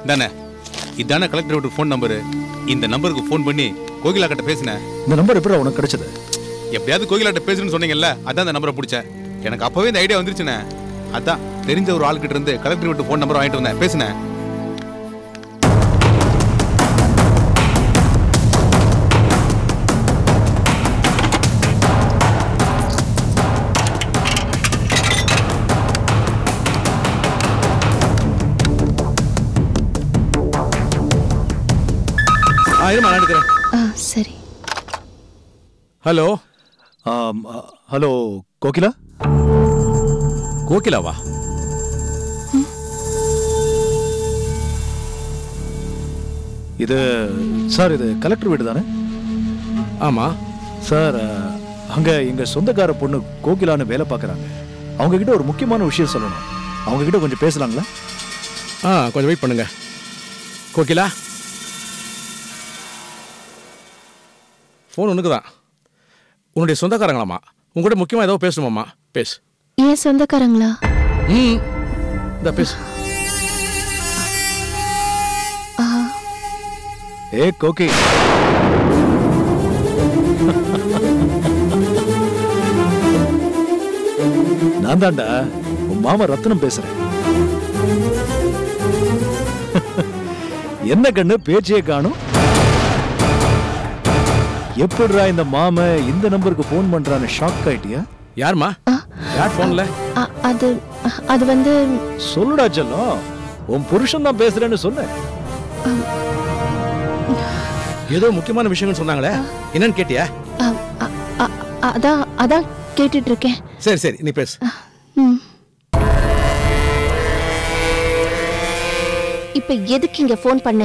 தானே இதானே கலெக்டர் வீட்டு ஃபோன் நம்பரு இந்த நம்பருக்கு ஃபோன் பண்ணி கோகிலா கிட்ட பேசினேன் இந்த நம்பர் எப்படி உனக்கு கிடைச்சது எப்படியாவது கோகிலாட்ட பேசுறேன்னு சொன்னீங்கல்ல அதான் அந்த நம்பரை பிடிச்சேன் எனக்கு அப்பவே இந்த ஐடியா வந்துருச்சுண்ணே அதான் தெரிஞ்ச ஒரு ஆள்கிட்ட இருந்து கலெக்டர் வீட்டு ஃபோன் நம்பர் வாங்கிட்டு வந்தேன் பேசினேன் ஆ இருமா நான் எடுக்கிறேன் ஆ சரி ஹலோ ஆம், அ, ஹலோ கோகிலா கோகிலாவா இது சார் இது கலெக்டர் வீடு தானே ஆமா சார் அ, அங்க எங்க சொந்தக்கார பொண்ணு கோகிலான்னு வேலை பார்க்கறாங்க அவங்க கிட்ட ஒரு முக்கியமான விஷயம் சொல்லணும் அவங்க கிட்ட கொஞ்சம் பேசலாங்களா ஆ கொஞ்சம் வெயிட் பண்ணுங்க கோகிலா ஃபோன் உனக்கு தான் உன்னுடைய சொந்தக்காரங்களாமா உங்கள்கிட்ட முக்கியமாக ஏதோ பேசணுமாம்மா பேசு ஏன் சொந்தக்காரங்களா ம் இந்த பேசு ஆ ஏ கோகி நான் தான்டா உன் மாமா ரத்னம் பேசுறேன் என்ன கண்ணு பேச்சே காணும் எப்படிடா இந்த மாம இந்த நம்பருக்கு ஃபோன் பண்றான்னு ஷாக் ஆயிட்டியா யாரும்மா யார் ஃபோனில் அ- அது அது வந்து சொல்லுடா செல்லம் உன் புருஷன் தான் பேசுறேன்னு சொன்னேன் ஏதோ முக்கியமான விஷயம்னு சொன்னாங்களே என்னன்னு கேட்டியா அ, அ, அ, அதான் அதான் கேட்டுட்டு இருக்கேன் சரி சரி நீ பேசு ம். இப்ப எதுக்கு இங்க ஃபோன் பண்ண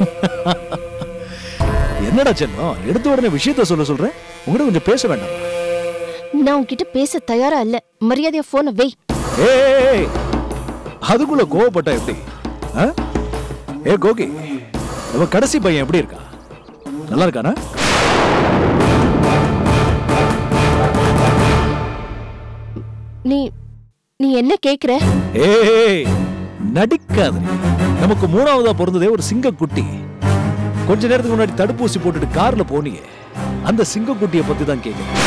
என்னடா செல்லம் எடுத்த உடனே விஷயத்த சொல்ல சொல்றேன் உங்ககிட்ட கொஞ்சம் பேச வேண்டாம் நான் உன்கிட்ட பேச தயாரா இல்ல மரியாதையா போனை வை ஏய் அதுக்குள்ள கோவப்பட்டா எப்படி ஆ? ஏ கோகி நம்ம கடைசி பையன் எப்படி இருக்கா நல்லா இருக்கானா நீ நீ என்ன கேக்குற ஏய் நடிக்காத நமக்கு மூணாவதா பிறந்ததே ஒரு சிங்கக்குட்டி கொஞ்ச நேரத்துக்கு முன்னாடி தடுப்பூசி போட்டுட்டு கார்ல போனியே அந்த சிங்கக்குட்டியை பத்தி தான் கேக்குறேன்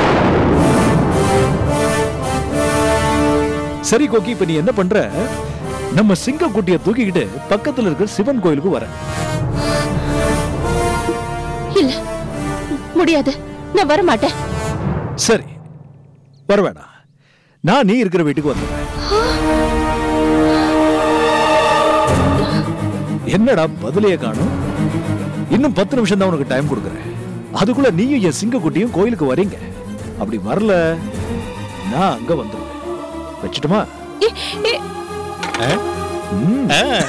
சரி கோகி இப்ப நீ என்ன பண்ற நம்ம சிங்கக்குட்டியை தூக்கிக்கிட்டு பக்கத்துல இருக்கிற சிவன் கோயிலுக்கு வர இல்ல முடியாது நான் வர மாட்டேன் சரி வர வேணாம் நான் நீ இருக்கிற வீட்டுக்கு வந்துடுறேன் என்னடா பதிலையே காணும் இன்னும் பத்து நிமிஷம் தான் உனக்கு டைம் கொடுக்குறேன் அதுக்குள்ள நீயும் என் சிங்கக்குட்டியும் கோயிலுக்கு வரீங்க அப்படி வரல நான் அங்க வந்துடுவேன் வச்சுட்டுமா ம்.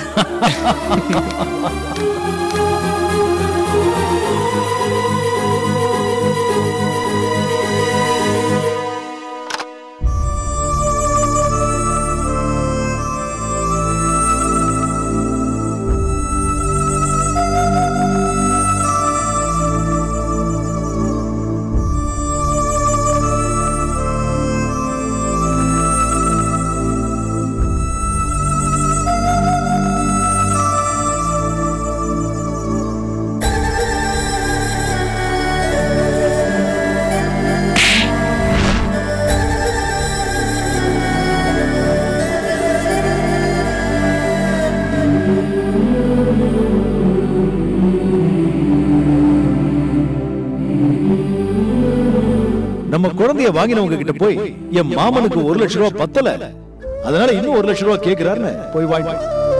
நம்ம குழந்தைய வாங்கினவங்க கிட்ட போய் என் மாமனுக்கு ஒரு லட்சம் ரூபாய் பத்தல அதனால இன்னும் ஒரு லட்சம் ரூபாய் கேக்குறாருன்னு போய் வாங்கி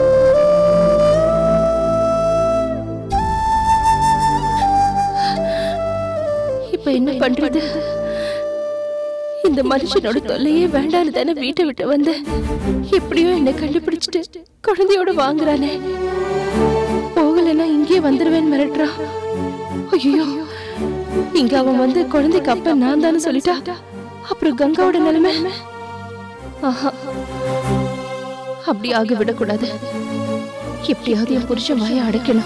இப்ப என்ன பண்றது இந்த மனுஷனோட தொல்லையே வேண்டான்னு தானே வீட்டை விட்டு வந்தேன் எப்படியோ என்னை கண்டுபிடிச்சிட்டு குழந்தையோட வாங்குறானே போகலைன்னா இங்கே வந்துருவேன்னு மிரட்டுறான் ஐயோ இங்க அவன் வந்து குழந்தைக்கு அப்ப நான் தானே சொல்லிட்டா அப்புறம் கங்காவோட நிலைமை ஆஹா அப்படி ஆக விடக்கூடாது எப்படியாவது என் புருஷன் வாய அடைக்கணும்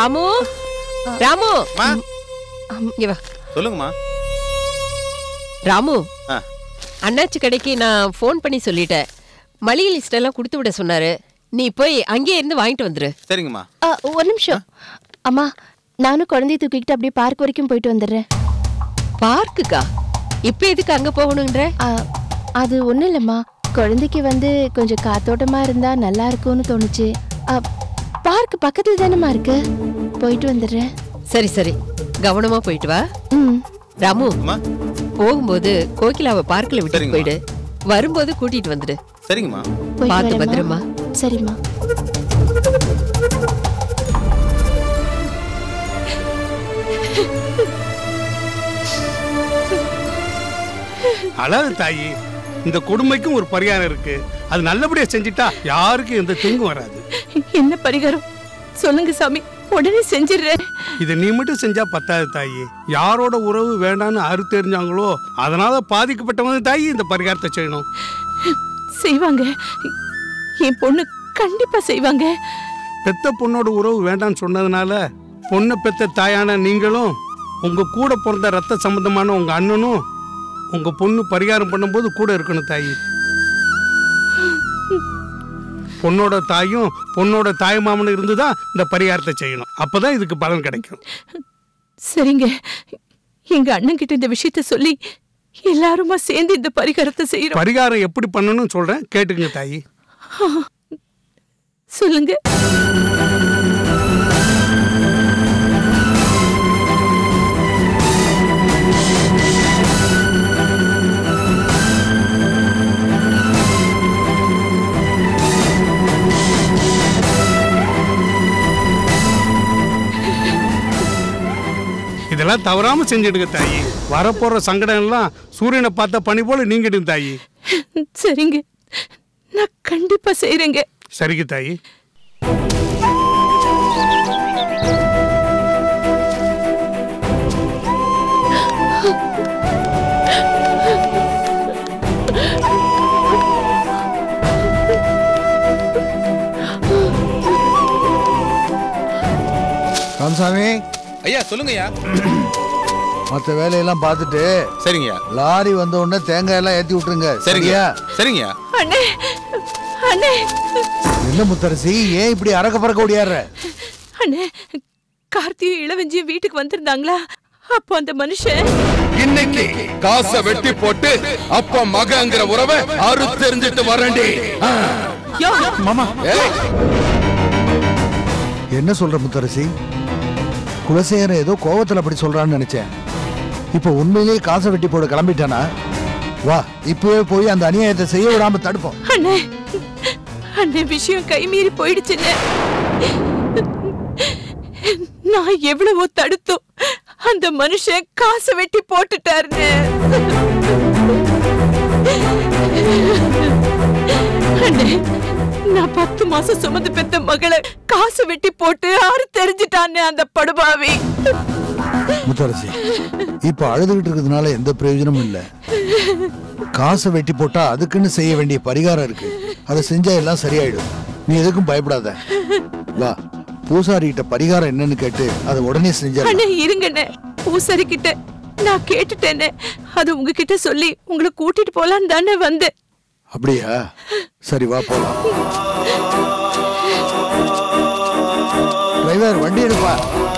ராமு ராமு மா இங்க வா சொல்லுங்கம்மா ராமு ஆ அண்ணாச்சி கடைக்கு நான் ஃபோன் பண்ணி சொல்லிட்டேன் மளிகை லிஸ்ட் எல்லாம் கொடுத்து விட சொன்னாரு நீ போய் அங்கேயே இருந்து வாங்கிட்டு வந்துரு சரிங்கம்மா ஆ, ஒரு நிமிஷம் அம்மா நானும் குழந்தைய தூக்கிக்கிட்டு அப்படியே பார்க் வரைக்கும் போயிட்டு வந்துடுறேன் பார்க்குக்கா இப்ப எதுக்கு அங்க போகணுன்ற ஆ, அது ஒண்ணும் இல்லம்மா குழந்தைக்கு வந்து கொஞ்சம் காத்தோட்டமா இருந்தா நல்லா இருக்கும்னு தோணுச்சு ஆ, பார்க் பக்கத்துல தானேம்மா இருக்கு போயிட்டு வந்துடுறேன் சரி சரி கவனமா போயிட்டு வா ம் ராமு அம்மா போகும்போது கோகிலாவை பார்க்ல விட்டுட்டு சரிங்கம்மா. போயிடு வரும்போது கூட்டிட்டு வந்துடு சரிங்கம்மா போயிட்டு பார்த்து வரேம்மா. பத்திரமா. சரிம்மா அழகு தாயி இந்த கொடுமைக்கும் ஒரு பரிகாரம் இருக்கு அது நல்லபடியா செஞ்சுட்டா யாருக்கும் எந்த தீங்கும் வராது என்ன பரிகாரம் சொல்லுங்க சாமி உடனே செஞ்சிடுறேன் இதை நீ மட்டும் செஞ்சா பத்தாது தாயி யாரோட உறவு வேண்டான்னு அறு தெரிஞ்சாங்களோ அதனால பாதிக்கப்பட்டவங்க தாயி இந்த பரிகாரத்தை செய்யணும் செய்வாங்க என் பொண்ணு கண்டிப்பா செய்வாங்க பெத்த பொண்ணோட உறவு வேண்டான்னு சொன்னதுனால பொண்ணை பெத்த தாயான நீங்களும் உங்க கூட பிறந்த ரத்த சம்பந்தமான உங்க அண்ணனும் உங்க பொண்ணு பரிகாரம் பண்ணும்போது கூட இருக்கணும் தாயி பொண்ணோட தாயும் பொண்ணோட தாய் மாமனும் இருந்துதான் இந்த பரிகாரத்தை செய்யணும் அப்பதான் இதுக்கு பலன் கிடைக்கும் சரிங்க எங்க அண்ணன் கிட்ட இந்த விஷயத்த சொல்லி எல்லாருமா சேர்ந்து இந்த பரிகாரத்தை செய்யறோம் பரிகாரம் எப்படி பண்ணணும்னு சொல்றேன் கேட்டுக்குங்க தாயி சொல்லுங்க இதெல்லாம் தவறாம செஞ்சுடுங்க தாயி வரப்போற சங்கடம் எல்லாம் சூரியனை பார்த்த பனி போல நீங்கிடும் தாயி சரிங்க நான் கண்டிப்பா செய்யறேங்க சரிங்க தாயி ராமசாமி ஐயா சொல்லுங்கய்யா மற்ற வேலையெல்லாம் பார்த்துட்டு சரிங்கய்யா லாரி வந்த உடனே தேங்காய் எல்லாம் ஏத்தி விட்டுருங்க சரிங்க சரிங்கய்யா அண்ணே அண்ணே என்ன முத்தரசி ஏன் இப்படி அறக்க பறக்க ஓடியாடுற அண்ணே கார்த்தியும் இளவஞ்சியும் வீட்டுக்கு வந்திருந்தாங்களா அப்போ அந்த மனுஷன் இன்னைக்கு காசை வெட்டி போட்டு அப்ப மகங்கிற உறவை அறுத்தெறிஞ்சிட்டு வரண்டி யோ மாமா ஏய், என்ன சொல்ற முத்தரசி குலசேகரன் ஏதோ கோவத்துல அப்படி சொல்றான்னு நினைச்சேன் இப்போ உண்மையிலேயே காசை வெட்டி போட கிளம்பிட்டானா வா இப்பவே போய் அந்த அநியாயத்தை செய்ய விடாம தடுப்போம் அண்ணே அண்ணே விஷயம் கைமீறி போயிடுச்சுன்னு நான் எவ்வளவோ தடுத்தோம் அந்த மனுஷன் காசை வெட்டி போட்டுட்டாருன்னு அண்ணே நான் பத்து மாசம் சுமந்து பெத்த மகளை காசு வெட்டி போட்டு ஆறு தெரிஞ்சிட்டான்னு அந்த படுபாவி முத்தரசி இப்ப அழுதுகிட்டு இருக்கிறதுனால எந்த பிரயோஜனமும் இல்ல காசை வெட்டி போட்டா அதுக்குன்னு செய்ய வேண்டிய பரிகாரம் இருக்கு அதை செஞ்சா எல்லாம் சரியாயிடும் நீ எதுக்கும் பயப்படாத வா பூசாரி கிட்ட பரிகாரம் என்னன்னு கேட்டு அதை உடனே செஞ்சா அண்ணே இருங்கண்ணே பூசாரி கிட்ட நான் கேட்டுட்டேனே அது உங்ககிட்ட சொல்லி உங்களை கூட்டிட்டு போலான்னு தானே வந்தேன் அப்படியா சரி வா போலாம் டிரைவர் வண்டி எடுப்பா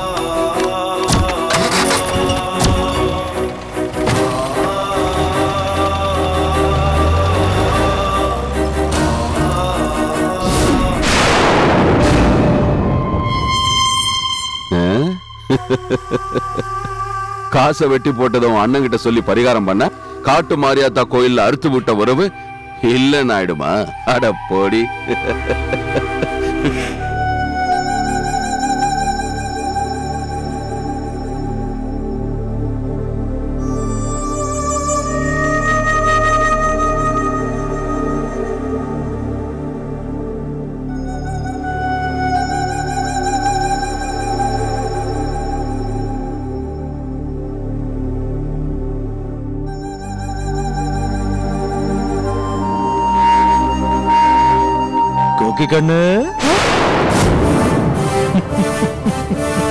காசை வெட்டி போட்டதும் அண்ணன் கிட்ட சொல்லி பரிகாரம் பண்ண காட்டு மாரியாத்தா கோயில்ல அறுத்து விட்ட உறவு இல்லைன்னு ஆயிடுமா அட போடி கோக்கி கண்ணு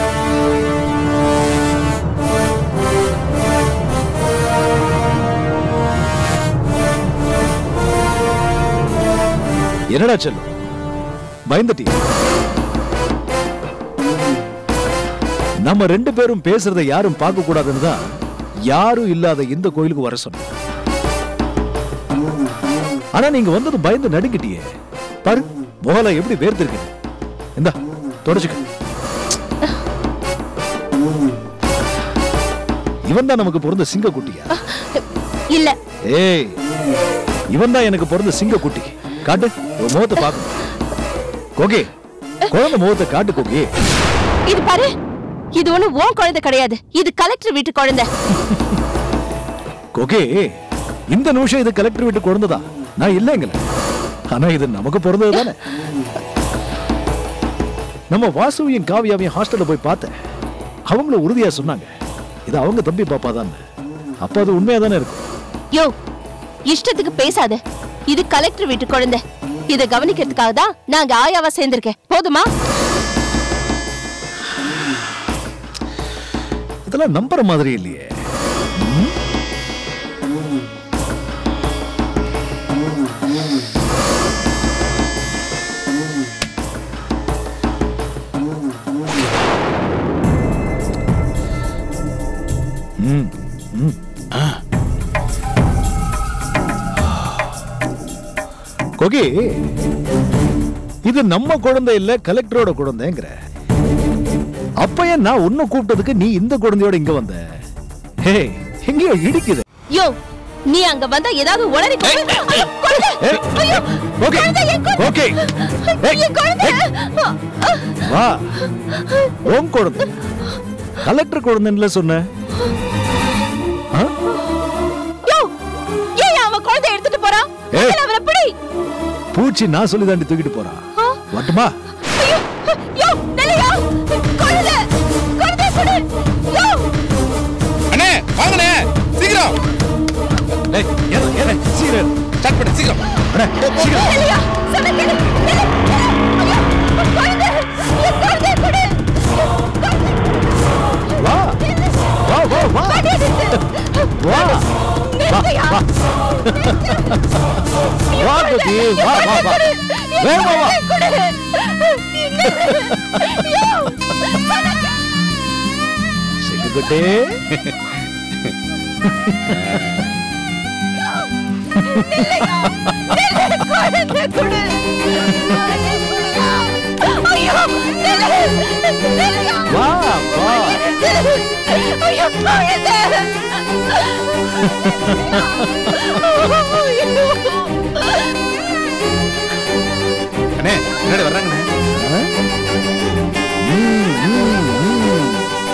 என்னடா செல்லும் பயந்துட்டி நம்ம ரெண்டு பேரும் பேசுறதை யாரும் பார்க்க கூடாதுன்னு தான் யாரும் இல்லாத இந்த கோயிலுக்கு வர சொன்னேன் ஆனா நீங்க வந்தது பயந்து நடுங்கிட்டியே பாரு முகல எப்படி வேர்த்திருக்கு இந்தா தொடச்சுக்க இவன் தான் நமக்கு பிறந்த சிங்க குட்டியா இல்ல ஏய் இவன் தான் எனக்கு பிறந்த சிங்க குட்டி காட்டு உன் முகத்தை பார்க்கணும் கோகே குழந்தை முகத்தை காட்டு கோகே இது பாரு இது ஒண்ணு உன் குழந்தை கிடையாது இது கலெக்டர் வீட்டு குழந்தை கோகே இந்த நிமிஷம் இது கலெக்டர் வீட்டு குழந்தைதா நான் இல்லைங்கல ஆனா இது நமக்கு பிறந்தது தானே நம்ம வாசுவையும் காவியாவையும் ஹாஸ்டல்ல போய் பார்த்தேன் அவங்கள உறுதியா சொன்னாங்க இது அவங்க தம்பி பாப்பா தான் அப்ப அது உண்மையா தானே இருக்கும் யோ இஷ்டத்துக்கு பேசாத இது கலெக்டர் வீட்டு குழந்தை இத கவனிக்கிறதுக்காக தான் நாங்க ஆயாவா சேர்ந்திருக்கேன் போதுமா இதெல்லாம் நம்புற மாதிரி இல்லையே ம்? ம், ம். ஆ. கோகி இது நம்ம குழந்தை இல்ல கலெக்டரோட குழந்தைங்கிற அப்ப ஏன் நான் உன்னை கூப்பிட்டதுக்கு நீ இந்த குழந்தையோட இங்க வந்த ஹே எங்கேயோ இடிக்குது யோ நீ அங்க வந்தா ஏதாவது உளறி கொடு. ஐயோ, குழந்தை! ஏய், ஐயோ, ஓகே குழந்தை, என் குழந்தை! ஓகே ஏய், என் குழந்தை! வா உன் குழந்தை கலெக்டர் குழந்தைன்னு சொன்ன ஆ? யோ, ஏன் அவன் குழந்தை எடுத்துட்டு போறான் ஏய். முதல்ல அவனை பிடி பூச்சி நான் சொல்லி தாண்டி தூக்கிட்டு போறான் ஆ? வட்டுமா ஐயோ, யோ, நில்லையா? குழந்தை, குழந்தை கொடு. யோ, அண்ணே வாங்கண்ணே சீக்கிரம் ஏய், ஏறு, ஏறு, சீக்கிரம் ஏறு. ஸ்டார்ட் பண்ணு சீக்கிரம் அட, சீக்கிரம் நில்லையா? சொன்னா கேளு. நில்லு, நில்லு. ஐயோ, குழந்தை, என் குழந்தையை கொடு. வா வா வா வா வண்டியை நிறுத்து. வா வா நிறுத்துயா. வா வா குட்டி வா வா வா வேகமா வா சிங்குக்குட்டி வா வா அண்ணே முன்னாடி வர்றாங்கண்ணே ம், ம், ம்.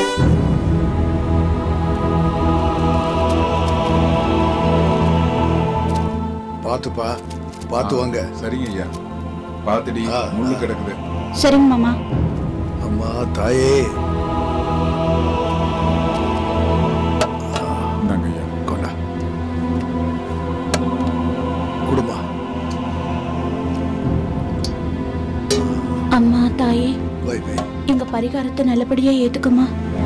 பாத்துப்பா பாத்து வாங்க சரிங்க ஐயா பாத்துடி ஆ, முள்ளு ஆ. கிடக்குது சரிங்க மாமா அம்மா தாயே இந்தாங்க ஐயா கொண்டா குடுமா அம்மா தாயே வை வை எங்க பரிகாரத்தை நல்லபடியா ஏத்துக்குமா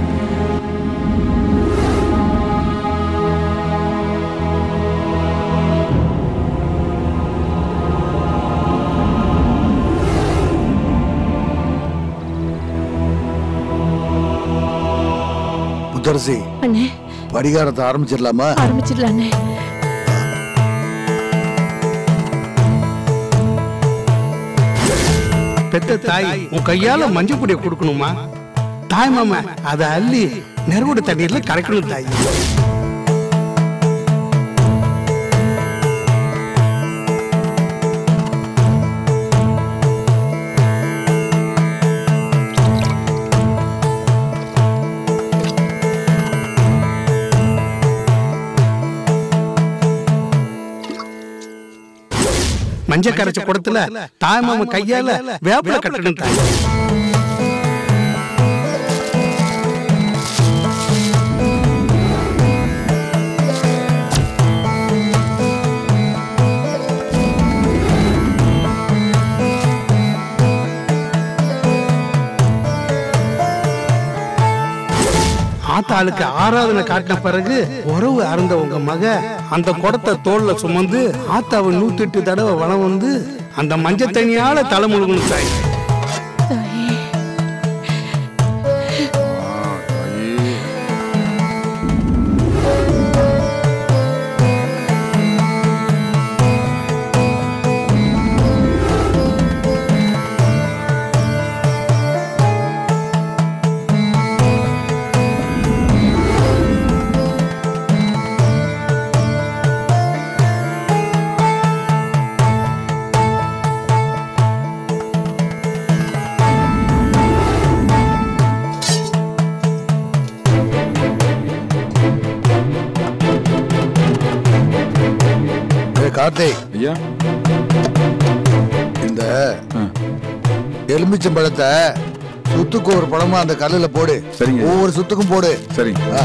முத்தரசி அண்ணே பரிகாரத்தை ஆரம்பிச்சிடலாமா ஆரம்பிச்சிடலாண்ணே பெத்த தாய் உன் கையால மஞ்சள் பொடியை கொடுக்கணுமா தாய் மாமா அதை அள்ளி நெருவோட தண்ணீர்ல கரைக்கணும் தாய் மஞ்சள் கரைச்ச குடத்துல தாய் மாமா கையால வேப்பில கட்டணும் தாய் ஆத்தாளுக்கு ஆராதனை காட்டின பிறகு உறவு அருந்த உங்க மக அந்த குடத்தை தோல்ல சுமந்து ஆத்தாவை நூத்தி எட்டு தடவை வளம் வந்து அந்த மஞ்சள் தண்ணியால தலை முழுகணும் தாய் ஏய், கார்த்திக் ஐயா இந்த எலுமிச்சம்பழத்தை சுத்துக்கு ஒரு பழமா அந்த கல்லுல போடு சரிங்க. ஒவ்வொரு சுத்துக்கும் போடு சரி ஆ.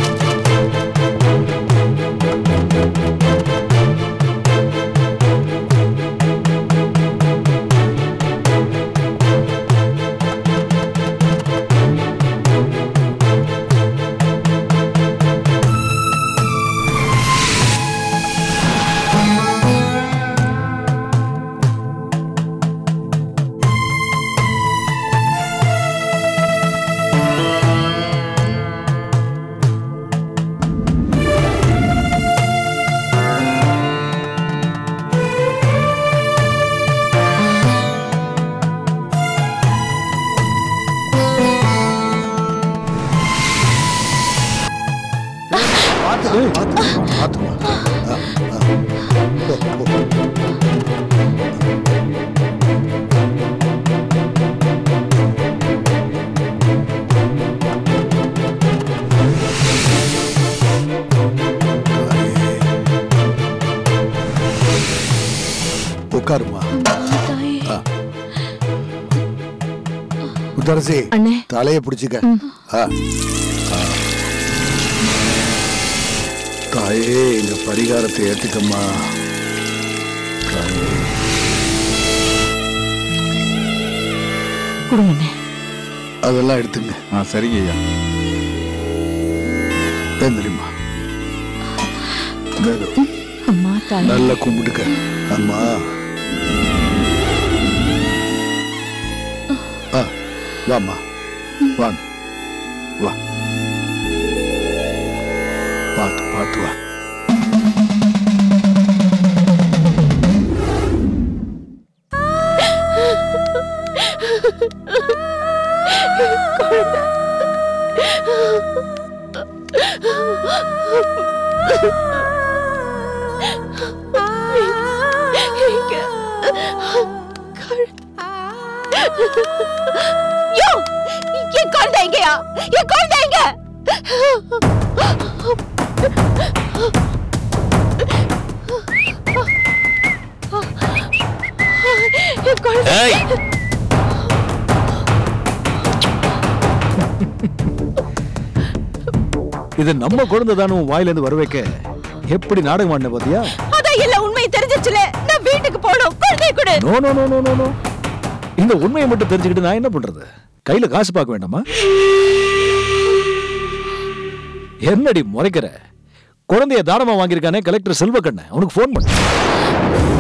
பார்த்து பார்த்து பார்த்துமா உட்காருமா ஆ. முத்தரசி அண்ணே. தலையை பிடிச்சிக்க ஆ. ஆ. தாயே எங்க பரிகாரத்தை ஏத்துக்கம்மா தாயே கொடுங்கண்ணே அதெல்லாம் எடுத்துங்க ஆ சரிங்க ஐயா தெரியுமா அம்மா தாய் நல்லா கும்பிட்டுக்க அம்மா ஆ வாம்மா வாங்க வா பார்த்து பார்த்து வா யோ என் குழந்தை எங்கயா என் குழந்தை எங்க என் குழந்தை ஏய் இது நம்ம குழந்தை தானே உன் வாயில இருந்து வர வைக்க எப்படி நாடகம் ஆடின பாத்தியா அதான் இல்ல உண்மை தெரிஞ்சிச்சுல நான் வீட்டுக்கு போகணும் குழந்தை கொடு no no no no no no இந்த உண்மையை மட்டும் தெரிஞ்சுக்கிட்டு நான் என்ன பண்றது கையில காசு பார்க்க வேண்டாமா என்னடி முறைக்கிற குழந்தைய தானமா வாங்கியிருக்கானே கலெக்டர் செல்வக்கண்ண அவனுக்கு ஃபோன் பண்ண